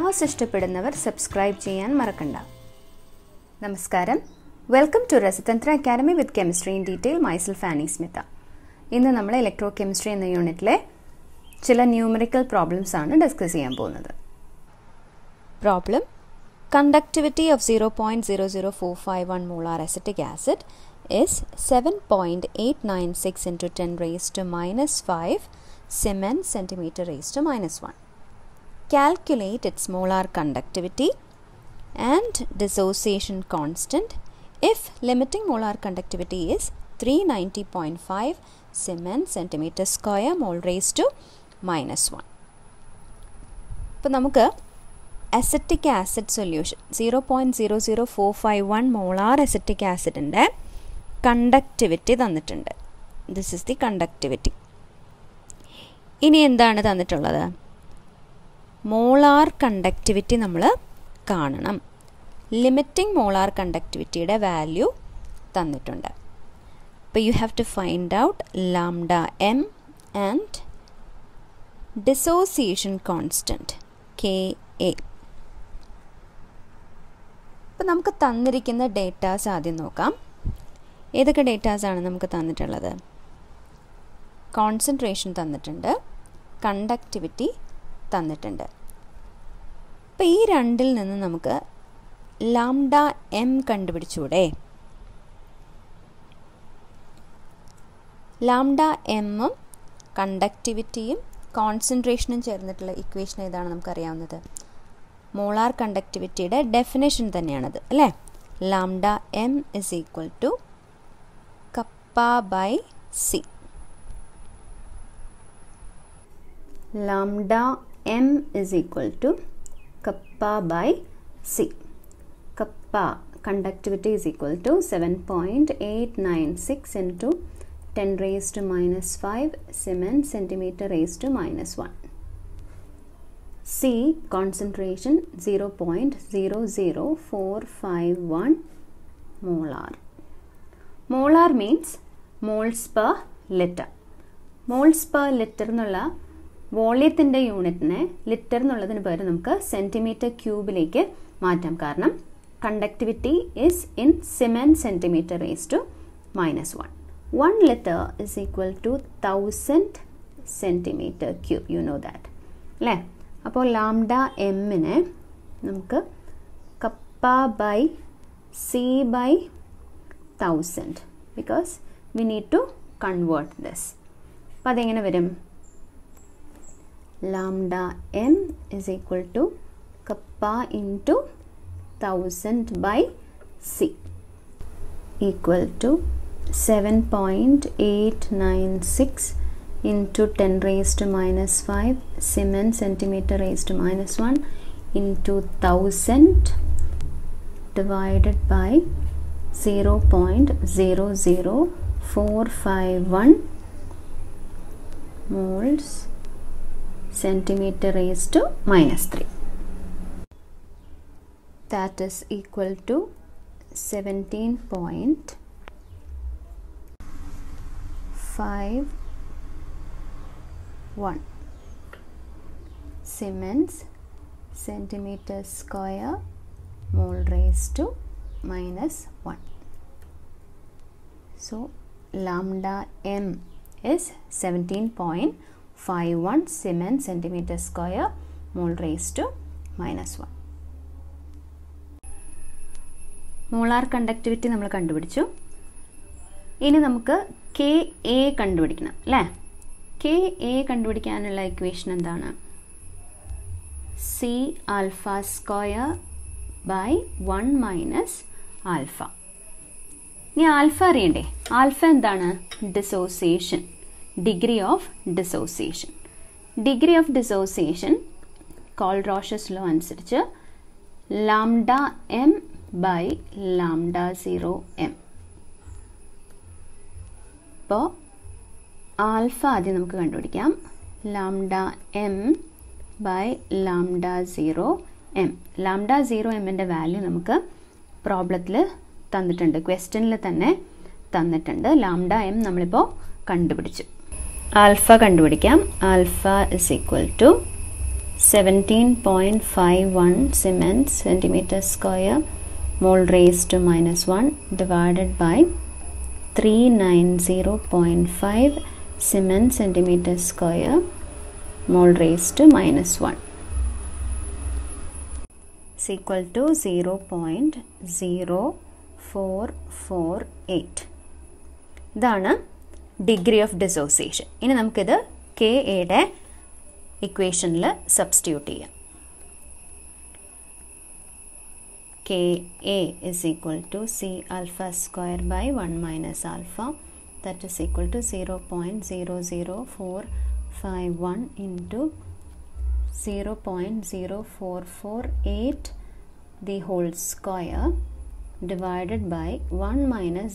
Class ഇഷ്ടപ്പെടുന്നവർ subscribe ചെയ്യാൻ മറക്കണ്ട നമസ്കാരം welcome to Rasatantra academy with chemistry in detail myself ഫാനി സ്മിത ഇന്ന് നമ്മൾ ഇലക്ട്രോ കെമിസ്ട്രി എന്ന യൂണിറ്റിലെ ചില ന്യൂമറിക്കൽ പ്രോബ്ലംസ് ആണ് ഡിസ്കസ് ചെയ്യാൻ പോകുന്നത് problem conductivity of 0.00451 molar acetic acid is 7.896 into 10 raised to minus 5 Siemens centimeter raised to minus 1. Calculate its molar conductivity and dissociation constant if limiting molar conductivity is 390.5 Siemens centimeter square mole raised to minus 1. അപ്പോൾ നമുക്ക് acetic acid solution zero point zero zero four five one molar acetic ആസിഡിൻ്റെ conductivity തന്നിട്ടുണ്ട് this is the conductivity ഇനി എന്താണ് തന്നിട്ടുള്ളത് molar conductivity നമ്മൾ കാണണം limiting molar കണ്ടക്ടിവിറ്റിയുടെ value തന്നിട്ടുണ്ട് അപ്പോൾ you have to find out lambda M and dissociation constant K A അപ്പോൾ നമുക്ക് തന്നിരിക്കുന്ന ഡേറ്റാസ് ആദ്യം നോക്കാം ഏതൊക്കെ ഡേറ്റാസാണ് നമുക്ക് തന്നിട്ടുള്ളത് കോൺസെൻട്രേഷൻ തന്നിട്ടുണ്ട് കണ്ടക്ടിവിറ്റി തന്നിട്ടുണ്ട് അപ്പോൾ ഈ രണ്ടിൽ നിന്ന് നമുക്ക് ലാംഡ എം കണ്ടുപിടിച്ചൂടെ ലാംഡ എമ്മും കണ്ടക്ടിവിറ്റിയും കോൺസെൻട്രേഷനും ചേർന്നിട്ടുള്ള ഇക്വേഷൻ ഏതാണ് നമുക്കറിയാവുന്നത് മോളാർ കണ്ടക്ടിവിറ്റിയുടെ ഡെഫിനേഷൻ തന്നെയാണത് അല്ലേ lambda M is equal to kappa by C lambda M is equal to kappa by C kappa conductivity is equal to seven point eight nine six into ten raise to minus five seven centimetre raise to minus one C concentration 0.00451 molar. Molar means moles per liter. Moles per litre എന്നുള്ള വോള്യത്തിൻ്റെ യൂണിറ്റിനെ litre എന്നുള്ളതിന് പകരം നമുക്ക് centimetre ക്യൂബിലേക്ക് മാറ്റാം കാരണം conductivity is in siemens centimetre raise to minus one one litre is equal to thousand centimetre cube you know that അല്ലേ അപ്പോൾ ലാംഡ എമ്മിനെ നമുക്ക് kappa by C by thousand because we need to convert this അപ്പോൾ അതെങ്ങനെ വരും lambda M is equal to kappa into thousand by C equal to seven point eight nine six into 10 raised to minus 5 Siemens centimeter raised to minus 1 into 1000 divided by 0.00451 moles centimeter raised to minus 3 that is equal to 17.5 1 Siemens centimeter square mole raised to minus 1 so lambda m is 17.51 Siemens centimeter square mole raised to minus 1 molar conductivity നമ്മൾ കണ്ടുപിടിച്ചു ഇനി നമുക്ക് K A കണ്ടുപിടിക്കണം അല്ലേ K A കണ്ടുപിടിക്കാനുള്ള equation എന്താണ് C alpha square by one minus alpha ഇനി alpha അറിയണ്ടേ ആൽഫ എന്താണ് dissociation degree of dissociation degree of dissociation Kohlrausch's law അനുസരിച്ച് lambda M by lambda zero M ഇപ്പോൾ ആൽഫ ആദ്യം നമുക്ക് കണ്ടുപിടിക്കാം lambda M by lambda zero M lambda zero എമ്മിൻ്റെ value നമുക്ക് പ്രോബ്ലത്തിൽ തന്നിട്ടുണ്ട് ക്വസ്റ്റ്യനിൽ തന്നെ തന്നിട്ടുണ്ട് ലാംഡ എം നമ്മളിപ്പോൾ കണ്ടുപിടിച്ചു ആൽഫ കണ്ടുപിടിക്കാം alpha is equal to 17.51 Siemens centimeter square mole raised to minus 1 divided by 390.5 Siemens centimeter square mole raised to minus 1 is equal to 0.0448 ഇതാണ് ഡിഗ്രി ഓഫ് ഡിസോസിയേഷൻ ഇനി നമുക്കിത് കെ എയുടെ ഇക്വേഷനിൽ സബ്സ്റ്റിറ്റ്യൂട്ട് ചെയ്യാം K A is equal to C alpha square by one minus alpha that is equal to zero point zero zero four five one into zero point zero four four eight the whole square divided by 1 minus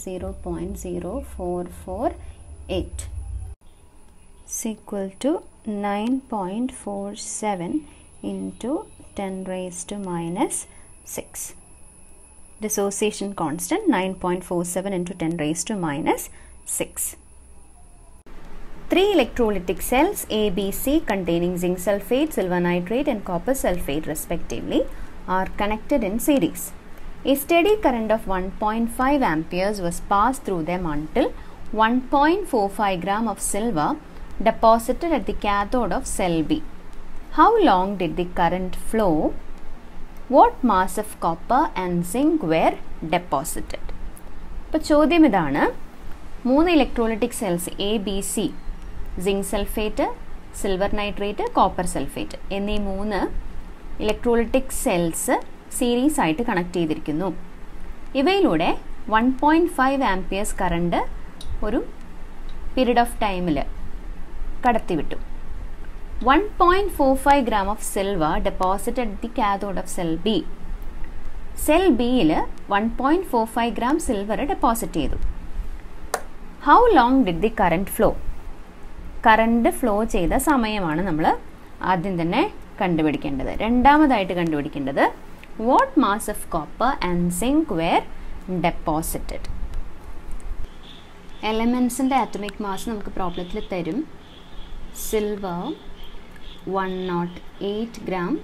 0.0448 is equal to 9.47 into 10 raised to minus 6. Dissociation constant 9.47 into 10 raised to minus 6. Three electrolytic cells A, B, C containing zinc sulfate, silver nitrate and copper sulfate respectively are connected in series. A steady current of 1.5 amperes was passed through them until 1.45 gram of silver deposited at the cathode of cell B. How long did the current flow? What mass of copper and zinc were deposited? ഇപ്പോൾ ചോദ്യം ഇതാണ് മൂന്ന് electrolytic cells A B C zinc sulphate silver nitrate copper sulphate എന്നീ മൂന്ന് electrolytic cells series ആയിട്ട് connect ചെയ്തിരിക്കുന്നു ഇവയിലൂടെ one point five amperes current ഒരു പീരീഡ് ഓഫ് ടൈമിൽ കടത്തിവിട്ടു one point four five gram of silver deposited the cathode of cell B cell ബിയിൽ one point four five gram silver deposit ചെയ്തു how long did the current flow current flow ചെയ്ത സമയമാണ് നമ്മൾ ആദ്യം തന്നെ കണ്ടുപിടിക്കേണ്ടത് രണ്ടാമതായിട്ട് കണ്ടുപിടിക്കേണ്ടത് what mass of copper and zinc were deposited എലമെൻസിൻ്റെ ആറ്റമിക് മാസ് നമുക്ക് പ്രോബ്ലത്തിൽ തരും silver one nought eight gram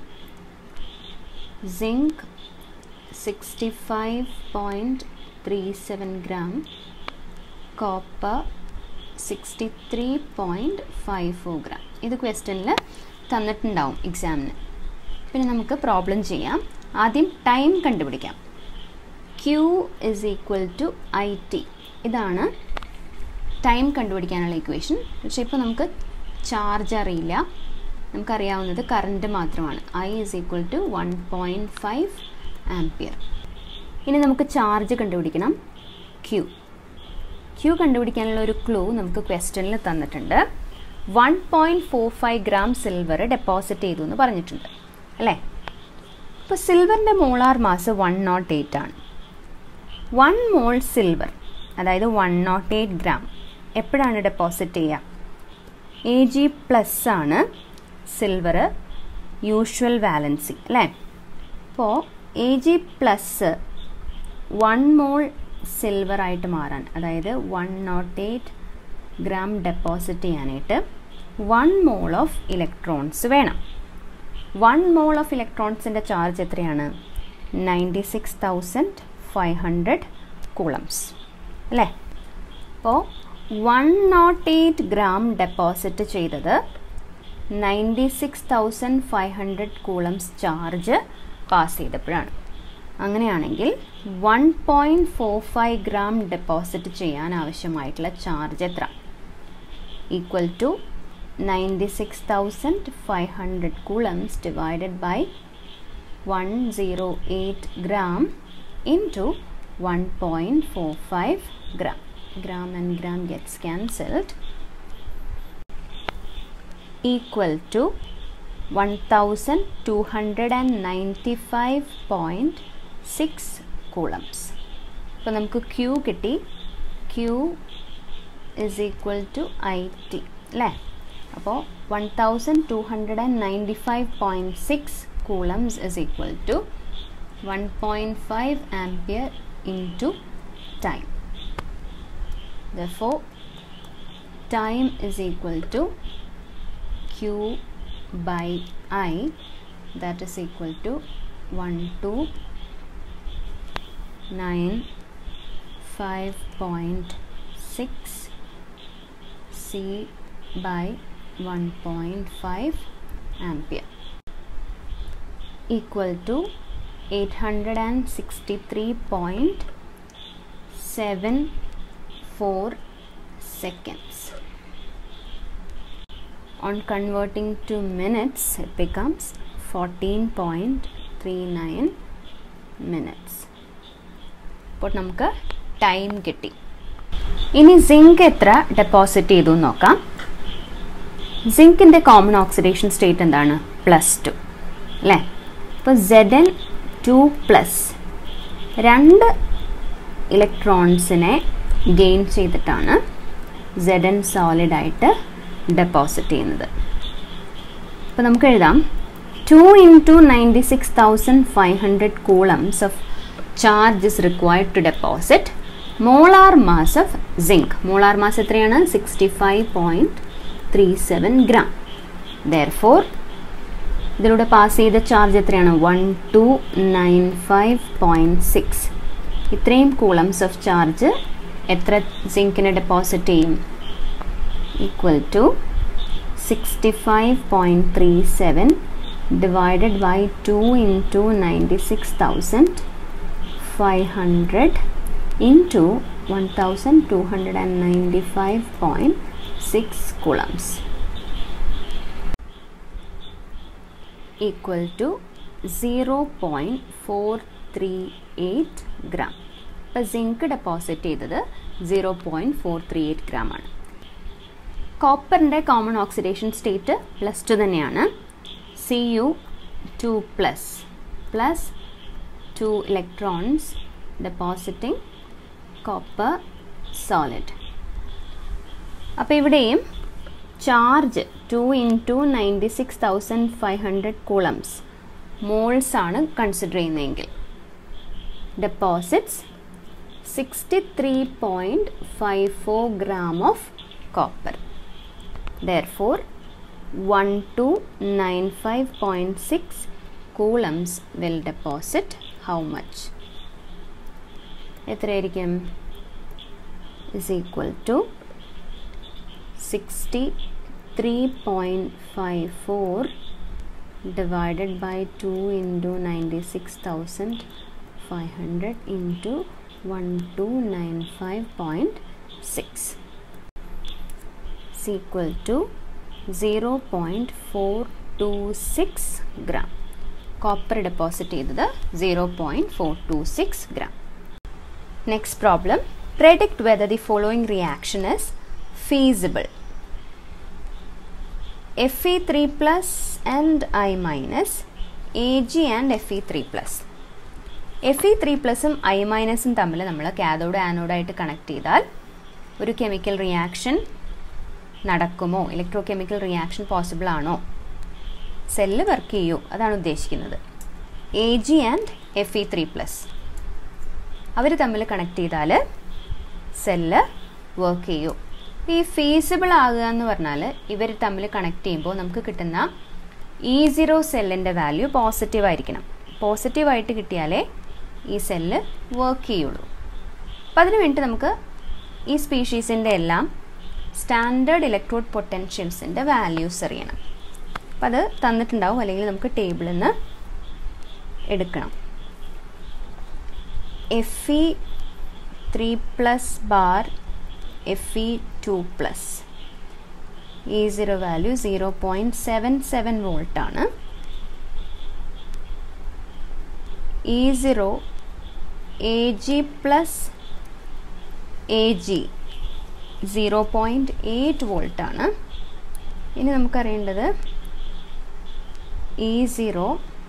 zinc sixty five point three seven gram copper sixty three point five four gram ഇത് ക്വസ്റ്റ്യനിൽ തന്നിട്ടുണ്ടാവും എക്സാമിന് പിന്നെ നമുക്ക് പ്രോബ്ലം ചെയ്യാം ആദ്യം ടൈം കണ്ടുപിടിക്കാം Q is equal to I T ഇതാണ് ടൈം കണ്ടുപിടിക്കാനുള്ള ഇക്വേഷൻ പക്ഷേ ഇപ്പോൾ നമുക്ക് ചാർജ് അറിയില്ല നമുക്കറിയാവുന്നത് കറണ്ട് മാത്രമാണ് I is equal to one point five ampere ഇനി നമുക്ക് ചാർജ് കണ്ടുപിടിക്കണം ക്യൂ ക്യൂ കണ്ടുപിടിക്കാനുള്ള ഒരു ക്ലൂ നമുക്ക് ക്വസ്റ്റ്യനിൽ തന്നിട്ടുണ്ട് one point four five gram silver deposit ചെയ്തു എന്ന് പറഞ്ഞിട്ടുണ്ട് അല്ലേ ഇപ്പോൾ സിൽവറിൻ്റെ molar mass one nought eight ആണ് വൺ മോൾ സിൽവർ അതായത് വൺ നോട്ട് എയ്റ്റ് ഗ്രാം എപ്പോഴാണ് ഡെപ്പോസിറ്റ് ചെയ്യുക എ ജി പ്ലസ് ആണ് സിൽവർ യൂഷ്വൽ വാലൻസി അല്ലേ അപ്പോൾ A G plus one mole silver ആയിട്ട് മാറാൻ അതായത് one nought eight gram deposit ചെയ്യാനായിട്ട് വൺ മോൾ ഓഫ് ഇലക്ട്രോൺസ് വേണം വൺ മോൾ ഓഫ് ഇലക്ട്രോൺസിൻ്റെ ചാർജ് എത്രയാണ് ninety six thousand five hundred coulombs അല്ലേ അപ്പോൾ one nought eight gram deposit ചെയ്തത് ninety six thousand five hundred coulombs charge pass ചെയ്തപ്പോഴാണ് അങ്ങനെയാണെങ്കിൽ one point four five gram deposit ചെയ്യാൻ ആവശ്യമായിട്ടുള്ള ചാർജ് എത്ര equal to ninety six thousand five hundred coulombs divided by one zero eight gram into one point four five gram gram and gram gets cancelled equal to 1295.6 coulombs അപ്പോൾ നമുക്ക് Q കിട്ടി Q is equal to I T അല്ലേ അപ്പോൾ one thousand two hundred and ninety five point six coulombs is equal to one point five ampere into time therefore time is equal to q by I that is equal to 1 to 9 5.6 C by 1.5 ampere equal to 863.74 seconds. On converting to minutes, it becomes 14.39 minutes. അപ്പോൾ നമുക്ക് time കിട്ടി ഇനി zinc എത്ര deposit ചെയ്തു എന്ന് നോക്കാം സിങ്കിൻ്റെ common oxidation state എന്താണ് പ്ലസ് ടു അല്ലേ അപ്പോൾ സെഡ് എൻ ടു പ്ലസ് രണ്ട് ഇലക്ട്രോൺസിനെ ഗെയിൻ ചെയ്തിട്ടാണ് സെഡ് എൻ സോളിഡായിട്ട് ഡെപ്പോസിറ്റ് ചെയ്യുന്നത് അപ്പോൾ നമുക്ക് എഴുതാം two into ninety six thousand five hundred coulombs of charge is required to deposit molar mass of zinc molar mass എത്രയാണ് sixty five point three seven gram therefore ഇതിലൂടെ pass ചെയ്ത charge എത്രയാണ് one two nine five point six ഇത്രയും coulombs of charge എത്ര സിങ്കിന് deposit ചെയ്യും equal to sixty five point three seven divided by two into ninety six thousand five hundred into one thousand two hundred and ninety five point six coulombs equal to zero point four three eight gram ഇപ്പോൾ zinc deposit ചെയ്തത് zero point four three eight gram ആണ് കോപ്പറിൻ്റെ common oxidation state plus two തന്നെയാണ് C U two plus plus two electrons depositing copper solid അപ്പോൾ ഇവിടെയും charge two into ninety six thousand five hundred coulombs moles ആണ് consider ചെയ്യുന്നതെങ്കിൽ deposits sixty three point five four gram of copper therefore one two nine five point six coulombs will deposit how much എത്രയായിരിക്കും is equal to sixty three point five four divided by 2 into 96,500 into 1295.6 is equal to 0.426 gram. Copper deposit ചെയ്തത് 0.426 gram. Next problem. Predict whether the following reaction is feasible. Fe3 plus and I minus Ag and Fe3 plus. Fe3 പ്ലസും I മൈനസും തമ്മിൽ നമ്മൾ cathode ആനോഡായിട്ട് connect ചെയ്താൽ ഒരു chemical reaction നടക്കുമോ electrochemical reaction possible ആണോ cell work ചെയ്യൂ അതാണ് ഉദ്ദേശിക്കുന്നത് A G and F E three plus അവർ തമ്മിൽ കണക്ട് ചെയ്താൽ സെല്ല് വർക്ക് ചെയ്യൂ ഈ ഫീസിബിൾ ആകുക എന്ന് പറഞ്ഞാൽ ഇവർ തമ്മിൽ കണക്ട് ചെയ്യുമ്പോൾ നമുക്ക് കിട്ടുന്ന ഇ സീറോ സെല്ലിൻ്റെ വാല്യൂ പോസിറ്റീവ് ആയിരിക്കണം പോസിറ്റീവായിട്ട് കിട്ടിയാലേ ഈ സെല്ല് വർക്ക് ചെയ്യുള്ളൂ അപ്പം അതിന് വേണ്ടി നമുക്ക് ഈ സ്പീഷീസിൻ്റെ എല്ലാം സ്റ്റാൻഡേർഡ് ഇലക്ട്രോഡ് പൊട്ടൻഷ്യൽസിൻ്റെ വാല്യൂസ് അറിയണം അപ്പം അത് തന്നിട്ടുണ്ടാവും അല്ലെങ്കിൽ നമുക്ക് ടേബിളിൽ നിന്ന് എടുക്കണം F E three plus bar F E two plus E zero value zero point seven seven വോൾട്ടാണ് E zero A G plus A G zero point eight വോൾട്ടാണ് ഇനി നമുക്കറിയേണ്ടത് E zero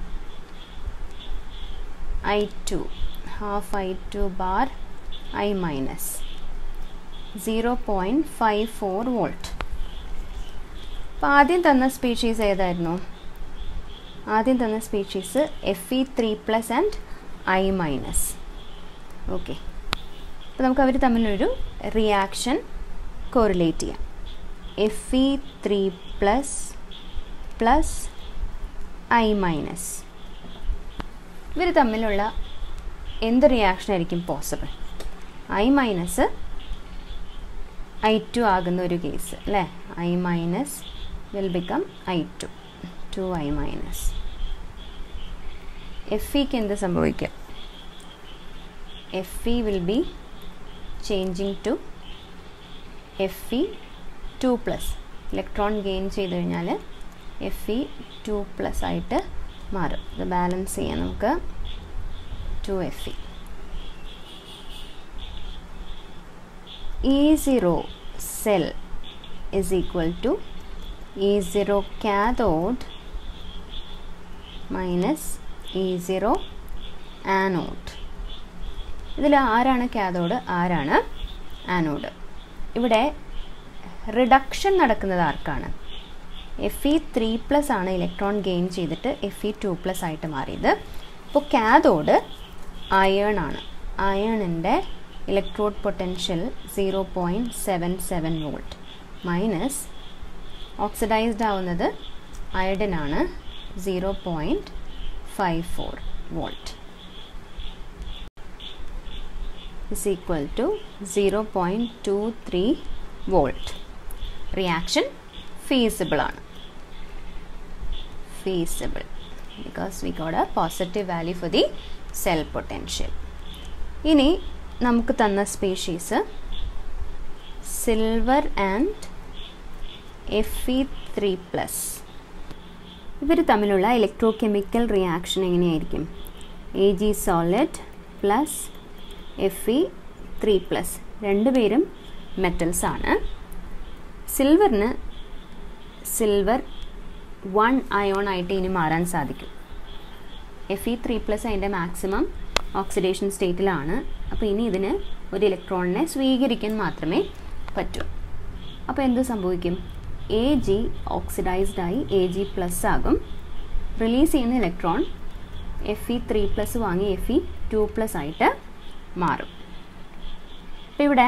I two half I two bar I minus zero point five four volt അപ്പോൾ ആദ്യം തന്ന species ഏതായിരുന്നു ആദ്യം തന്ന species F E three plus and I minus okay അപ്പോൾ നമുക്ക് അവർ തമ്മിലൊരു റിയാക്ഷൻ കോറിലേറ്റ് ചെയ്യാം F E three plus plus I minus ഇവർ തമ്മിലുള്ള എന്ത് റിയാക്ഷൻ ആയിരിക്കും possible I minus I two ആകുന്ന ഒരു കേസ് അല്ലേ I minus will become I two two I minus F ഇക്ക് എന്ത് സംഭവിക്കും F E will be changing to F E two plus electron gain ചെയ്ത് കഴിഞ്ഞാൽ എഫ് ഇ ടു പ്ലസ് ആയിട്ട് മാറും ഇത് ബാലൻസ് ചെയ്യാൻ നമുക്ക് two F E E zero cell is equal to E zero cathode minus E zero anode ഇതിൽ ആരാണ് cathode ആരാണ് ആനോഡ് ഇവിടെ റിഡക്ഷൻ നടക്കുന്നത് ആർക്കാണ് എഫ് ഇ ത്രീ പ്ലസ് ആണ് ഇലക്ട്രോൺ ഗെയിൻ ചെയ്തിട്ട് എഫ് ഇ ടു പ്ലസ് ആയിട്ട് മാറിയത് അപ്പോൾ കാഥോഡ് അയേൺ ആണ് അയേണിൻ്റെ electrode potential zero point seven seven volt minus oxidised ആവുന്നത് അയഡിൻ ആണ് zero point five four volt is equal to 0.23 volt. Reaction feasible ആണ് feasible because we got a positive value for the cell potential. ഇനി നമുക്ക് തന്ന സ്പീഷീസ് silver and F E three plus ഇവർ തമ്മിലുള്ള electrochemical reaction എങ്ങനെയായിരിക്കും A G solid plus F E three plus രണ്ടുപേരും metals ആണ് സിൽവറിന് സിൽവർ വൺ അയോൺ ആയിട്ട് ഇനി മാറാൻ സാധിക്കും എഫ് ഇ ത്രീ പ്ലസ് അതിൻ്റെ മാക്സിമം ഓക്സിഡേഷൻ സ്റ്റേറ്റിലാണ് അപ്പോൾ ഇനി ഇതിന് ഒരു ഇലക്ട്രോണിനെ സ്വീകരിക്കാൻ മാത്രമേ പറ്റൂ അപ്പോൾ എന്ത് സംഭവിക്കും എ ജി ഓക്സിഡൈസ്ഡ് ആയി എ ജി പ്ലസ് ആകും റിലീസ് ചെയ്യുന്ന electron F E three plus വാങ്ങി എഫ് ഇ ടു പ്ലസ് ആയിട്ട് മാറും അപ്പം ഇവിടെ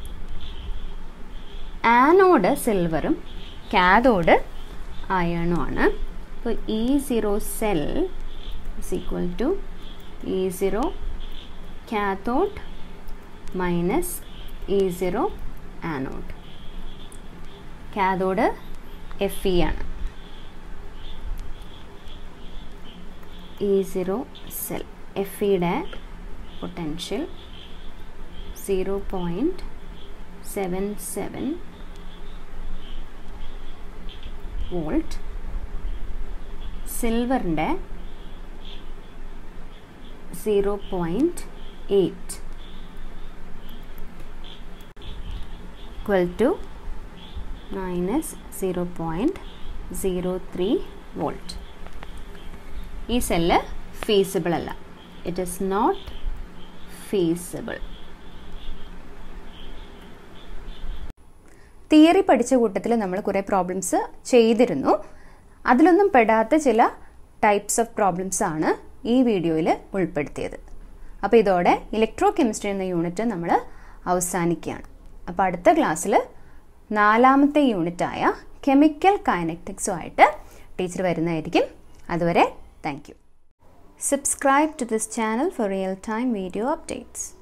ആനോഡ് സിൽവറും കാഥോഡ് അയണും ആണ് അപ്പോൾ E zero cell is equal to E zero cathode minus E zero anode cathode F E ആണ് ഇ സീറോ സെൽ എഫ് ഇയുടെ potential zero point seven seven volt സിൽവറിൻ്റെ zero point eight equal to minus zero point zero three volt ഈ cell feasible അല്ല it is not feasible theory പഠിച്ച കൂട്ടത്തിൽ നമ്മൾ കുറേ problems ചെയ്തിരുന്നു അതിലൊന്നും പെടാത്ത ചില ടൈപ്സ് ഓഫ് പ്രോബ്ലംസ് ആണ് ഈ വീഡിയോയിൽ ഉൾപ്പെടുത്തിയത് അപ്പോൾ ഇതോടെ ഇലക്ട്രോ കെമിസ്ട്രി എന്ന യൂണിറ്റ് നമ്മൾ അവസാനിക്കുകയാണ് അപ്പോൾ അടുത്ത ക്ലാസ്സിൽ നാലാമത്തെ യൂണിറ്റായ കെമിക്കൽ കൈനറ്റിക്സുമായിട്ട് ടീച്ചർ വരുന്നതായിരിക്കും അതുവരെ thank you subscribe to this channel for real time video updates